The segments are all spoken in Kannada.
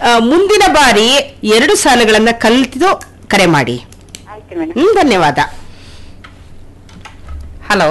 ಆ, ಮುಂದಿನ ಬಾರಿ ಎರಡು ಸಾಲುಗಳನ್ನ ಕಲಿತು ಕರೆ ಮಾಡಿ ಆಯ್ತು ಮೇಡಮ್ ಹ್ಮ್ ಧನ್ಯವಾದ ಹಲೋ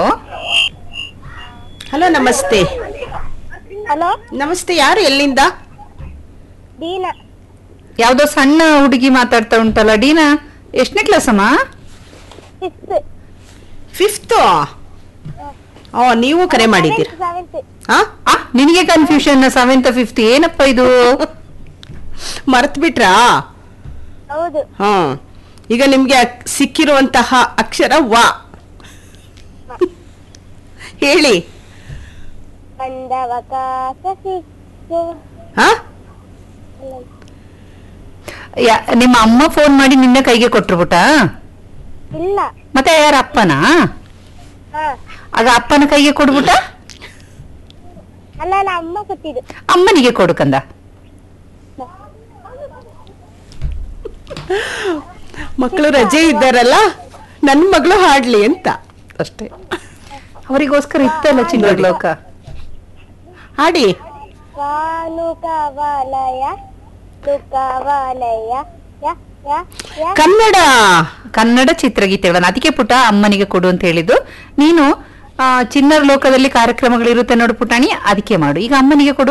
ಹಲೋ ನಮಸ್ತೆ ಹಲೋ ನಮಸ್ತೆ ಯಾರು ಎಲ್ಲಿಂದ ದೀನಾ ಯಾವ್ದೋ ಸಣ್ಣ ಹುಡುಗಿ ಮಾತಾಡ್ತಾ ಉಂಟಲ್ಲ ಡೀನಾ ಎಷ್ಟನೇ ಕ್ಲಾಸ್ ಅಮ್ಮ ಸಿಕ್ಸ್ತ್ ಫಿಫ್ತ್ ಓ ನೀವು ಕರೆ ಮಾಡಿದ್ದೀರಾ ಸೆವೆಂತ್ ಹಾ ಆ ನಿನಗೆ ಕನ್ಫ್ಯೂಷನ್ ಸೆವೆಂತ್ ಫಿಫ್ತ್ ಏನಪ್ಪ ಇದು ಮರ್ತ್ ಬಿಟ್ರಾ ಹೌದು ಹಾ ಈಗ ನಿಮ್ಗೆ ಅಕ್- ಸಿಕ್ಕಿರುವಂತಹ ಅಕ್ಷರ ವಾ ಹೇಳಿ ಬಂದವಕಾಶ ಸಿಕ್ಕು ಹಾ ಯಾ- ನಿಮ್ಮ ಅಮ್ಮ ಫೋನ್ ಮಾಡಿ ನಿನ್ನ ಕೈಗೆ ಕೊಟ್ರು ಪುಟ ಇಲ್ಲ ಮತ್ತೆ ಯಾರ ಅಪ್ಪನಾ ಹಾ ಆಗ ಅಪ್ಪನ ಕೈಗೆ ಕೊಡ್ಬಿಟ್ಟ ಅಲ್ಲ ಅಲ್ಲ ಅಮ್ಮ ಕೊಟ್ಟಿದ್ದು ಅಮ್ಮನಿಗೆ ಕೊಡು ಕಂದ ಮಕ್ಕಳು ರಜೆ ಇದ್ದಾರಲ್ಲ ನನ್ ಮಗಳು ಹಾಡ್ಲಿ ಅಂತ ಅಷ್ಟೇ ಅವರಿಗೋಸ್ಕರ ಇತ್ತಲ್ಲ ಚಿನ್ನಲೋಕ ಹಾಡಿ ವಾನುಕವಲಯ ತುಕವಲಯ ಯ ಯ ಯ ಕನ್ನಡ ಕನ್ನಡ ಚಿತ್ರಗೀತೆಗಳನ್ನ ಅದಕ್ಕೆ ಪುಟ ಅಮ್ಮನಿಗೆ ಕೊಡು ಅಂತ ಹೇಳಿದ್ದು ನೀನು ಆ, ಚಿನ್ನರ ಲೋಕದಲ್ಲಿ ಕಾರ್ಯಕ್ರಮಗಳಿರುತ್ತೆ ನೋಡು ಪುಟಾಣಿ ಅದಕ್ಕೆ ಮಾಡು ಈಗ ಅಮ್ಮನಿಗೆ ಕೊಡು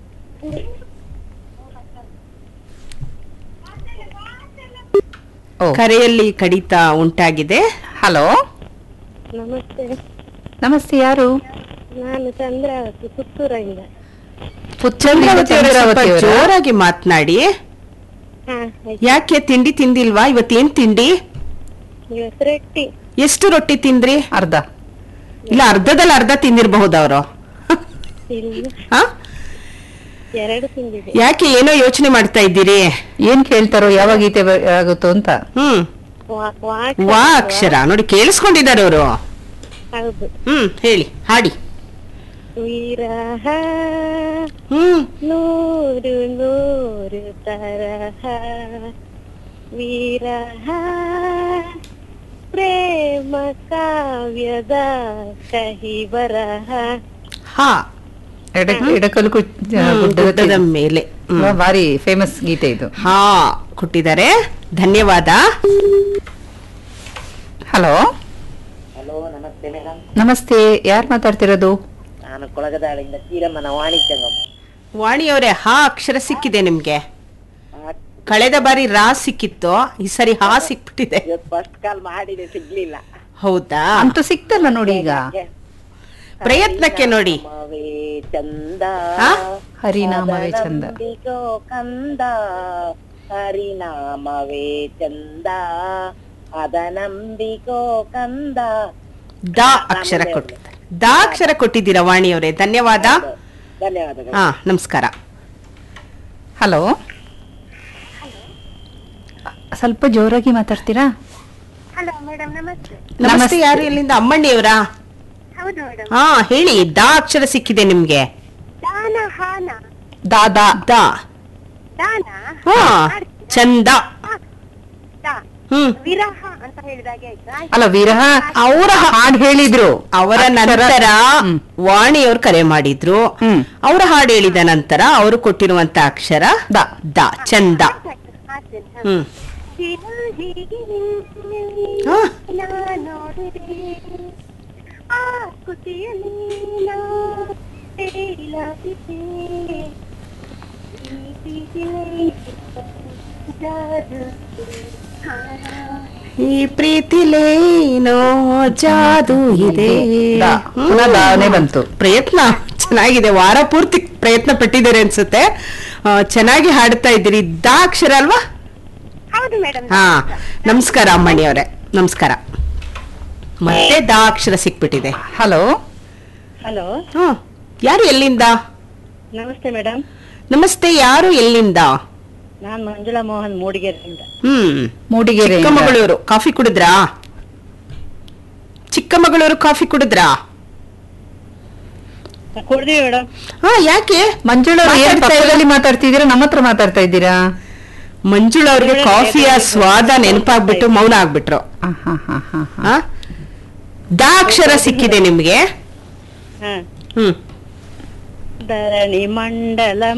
ಓ ಕರೆಯಲ್ಲಿ ಕಡಿತ ಉಂಟಾಗಿದೆ ಹಲೋ ನಮಸ್ತೆ ನಮಸ್ತೆ ಯಾರು ನಾನು ಚಂದ್ರಾವತಿ ಪುತ್ತೂರಿಂದ ಪುತ್ತೂರಿನಿಂದ ಚಂದ್ರಾವತಿ ಅವರೇ, ಸ್ವಲ್ಪ ಚಂದ್ರಾವತಿ ಅವರಾ? ಜೋರಾಗಿ ಮಾತನಾಡಿ ಹಾ ಆಯ್ತು ಯಾಕೆ ತಿಂಡಿ ತಿಂದಿಲ್ವಾ ಇವತ್ತೇನ್ ತಿಂಡಿ ಇವತ್ತು ರೊಟ್ಟಿ ಎಷ್ಟು ರೊಟ್ಟಿ ತಿಂದ್ರಿ ಅರ್ಧ ಇಲ್ಲ ಅರ್ಧದಲ್ಲಿ ಅರ್ಧ ತಿಂದಿರಬಹುದು ಅವರು ಇಲ್ಲ ಹಾ ಎರಡು ತಿಂದಿದೆ ಯಾಕೆ ಏನೋ ಯೋಚನೆ ಮಾಡ್ತಾ ಇದ್ದೀರಿ ಏನ್ ಕೇಳ್ತಾರೋ ಯಾವ ಗೀತೆ ಬ- ಆಗುತ್ತೋ ಅಂತ ಹ್ಮ್ ವಾ- ವಾ ವಾ ಅಕ್ಷರ ನೋಡಿ ಕೇಳಿಸ್ಕೊಂಡಿದ್ದಾರೆ ಅವರು ಹೌದು ಹ್ಮ್ ಹೇಳಿ ಹಾಡಿ ವಿರಹ ಹ್ಮ್ ನೂರು ನೂರು ತರಹ ವಿರಹ ಪ್ರೇಮ ಕಾವ್ಯದ ಕಹಿ ಬರಹ ಹಾ ಎಡ ಎಡಕಲು ಕುಚ್- ಹ್ಮ್, ಗುಡ್ಡದ ಗುಡ್ಡದ ಚಿ- ಮೇಲೆ ಹ್ಮ್. ವಾ, ಭಾರಿ ಫೇಮಸ್ ಗೀತೆ ಇದು ಹಾ ಕೊಟ್ಟಿದ್ದಾರೆ ಧನ್ಯವಾದ ಹಲೋ ಹಲೋ ನಮಸ್ತೆ ಮೇಡಮ್ ನಮಸ್ತೆ ಯಾರು ಮಾತಾಡ್ತಿರೋದು ನಾನು ಕೊಳಗದಾಳಿಂದ ಚೀರಮ್ಮನ ವಾಣಿಜ್ಯಂಗಮ ವಾಣಿಯವರೇ ಹಾ ಅಕ್ಷರ ಸಿಕ್ಕಿದೆ ನಿಮ್ಗೆ ಆ, ಕಳೆದ ಬಾರಿ ರಾ ಸಿಕ್ಕಿತ್ತು ಈ ಸರಿ ಹಾ ಸಿಕ್ಬಿಟ್ಟಿದೆ ಇವತ್ತು ಫಸ್ಟ್ ಕಾಲ್ ಮಾಡಿದೆ ಸಿಗ್ಲಿಲ್ಲ ಹೌದಾ ಅಂತೂ ಸಿಕ್ತಲ್ಲ ನೋಡಿ ಈಗ ಪ್ರಯತ್ನಕ್ಕೆ ನೋಡಿ ಹರಿನಾಮವೇ ಚಂದ ಆ? ಹರಿನಾಮವೇ ಚಂದ. ಅದನಂಬಿಕೋ ಕಂದ ಹರಿನಾಮವೇ ಚಂದ ಅದನಂಬಿಕೋ ಕಂದ ದ ಅಕ್ಷರ ಕೊಟ್ಟಿದ್ದಾರೆ ದ ಅಕ್ಷರ ಕೊಟ್ಟಿದ್ದೀರಾ ವಾಣಿಯವರೇ ಧನ್ಯವಾದ ಧನ್ಯವಾದಗಳು ಹಾ ನಮಸ್ಕಾರ ಹಲೋ ಸ್ವಲ್ಪ ಜೋರಾಗಿ ಮಾತಾಡ್ತೀರಾ ಹಲೋ ಮೇಡಮ್ ನಮಸ್ತೆ ನಮಸ್ತೆ ನಮಸ್ತೆ. ಯಾರು ಇಲ್ಲಿಂದ ಅಮ್ಮಣ್ಣಿಯವರಾ ಹೌದು ಮೇಡಮ್ ಹಾ ಹೇಳಿ ದ ಅಕ್ಷರ ಸಿಕ್ಕಿದೆ ನಿಮ್ಗೆ ದಾನ ಹಾನ ದಾದಾ ದ ದಾನ ಹಾ ಚಂದ ಹಾ, ದಾ. ಹ್ಮ್ ವಿರಹ ಅಂತ ಹೇಳಿದಾಗೆ ಆಯ್ತಾ ಅಲ್ಲ ವಿರಹ ಅವರ ಹಾಡ್ ಹೇಳಿದ್ರು ಅವರ ಅಕ್ಷರ- ನಂತರ ಹ್ಮ್. ವಾಣಿಯವರು ಕರೆ ಮಾಡಿದ್ರು ಹ್ಮ್. ಅವರ ಹಾಡು ಹೇಳಿದ ನಂತರ ಅವರು ಕೊಟ್ಟಿರುವಂತ ಅಕ್ಷರ ದ. ದ ಚಂದ ಹಾಡ್ತೇನೆ, ಹಾ. ಹ್ಮ್ ದಿನ ಹೀಗೆ ನಿನ್ನಲ್ಲಿ ಹಾ. ನಾ ನೋಡಿದೆ ಆ ಖುಷಿಯಲ್ಲಿ ನಾ ತೇಲಾಡಿದೆ. ಈ ಪ್ರೀತಿಲೇ ಜಾದು. ಹಾ. ಈ ಪ್ರೀತಿಲೇನೋ ಜಾದು ಇದೆ ದ. ಹ್ಮ್. ಪುನಃ ದಾನೇ ಬಂತು ಪ್ರಯತ್ನ ಚೆನ್ನಾಗಿದೆ ವಾರ ಪೂರ್ತಿ ಪ್ರಯತ್ನ ಪಟ್ಟಿದ್ದಾರೆ ಅನ್ಸುತ್ತೆ ಆ, ಚೆನ್ನಾಗಿ ಹಾಡ್ತಾ ಇದ್ದೀರಿ ದ ಅಕ್ಷರ ಅಲ್ವಾ ಹೌದು ಮೇಡಮ್ ಹಾ ನಮಸ್ಕಾರ ಅಮ್ಮಣ್ಣಿ ಅವರೇ ನಮಸ್ಕಾರ ಮತ್ತೆ ದ ಅಕ್ಷರ ಸಿಕ್ಬಿಟ್ಟಿದೆ ಹಲೋ ಹಲೋ ಹ್ಮ್ ಯಾರು ಎಲ್ಲಿಂದ ನಮಸ್ತೆ ಮೇಡಮ್ ನಮಸ್ತೆ ಯಾರು ಎಲ್ಲಿಂದ ನಾನ್ ಮಂಜುಳಾ ಮೋಹನ್ ಮೂಡಿಗೆರೆಯಿಂದ ಹ್ಮ್ ಮೂಡಿಗೆರೆ ಚಿಕ್ಕಮಗಳೂರು ಕಾಫಿ ಕುಡಿದ್ರಾ ಚಿಕ್ಕಮಗಳೂರು ಕಾಫಿ ಕುಡಿದ್ರಾ ಕೊಡ್ತೀವಿ ಮೇಡಮ್ ಹಾ ಯಾಕೆ ಮಂಜುಳಾ ಅವ್ರು ಏನ್ ಮಾತಾಡ್ತಾ ಇಲ್ಲ? ಪಕ್ಕದಲ್ಲಿ ಮಾತಾಡ್ತಿದ್ದೀರಾ ನಮ್ಮ ಹತ್ರ ಮಾತಾಡ್ತಾ ಇದ್ದೀರಾ ಮಂಜುಳಾ ಅವ್ರಿಗೆ ಕಾಫಿಯ ಸ್ವಾದ ನೆನಪಾಗ್ಬಿಟ್ಟು ಮೌನ ಆಗ್ಬಿಟ್ರು ಆ, ಹಾ, ಹಾ, ಹಾ, ಹಾ. ಹಾ ದ ಅಕ್ಷರ ಸಿಕ್ಕಿದೆ ನಿಮ್ಗೆ ಹಾ ಹ್ಮ್ ಧರಣಿ ಮಂಡಲ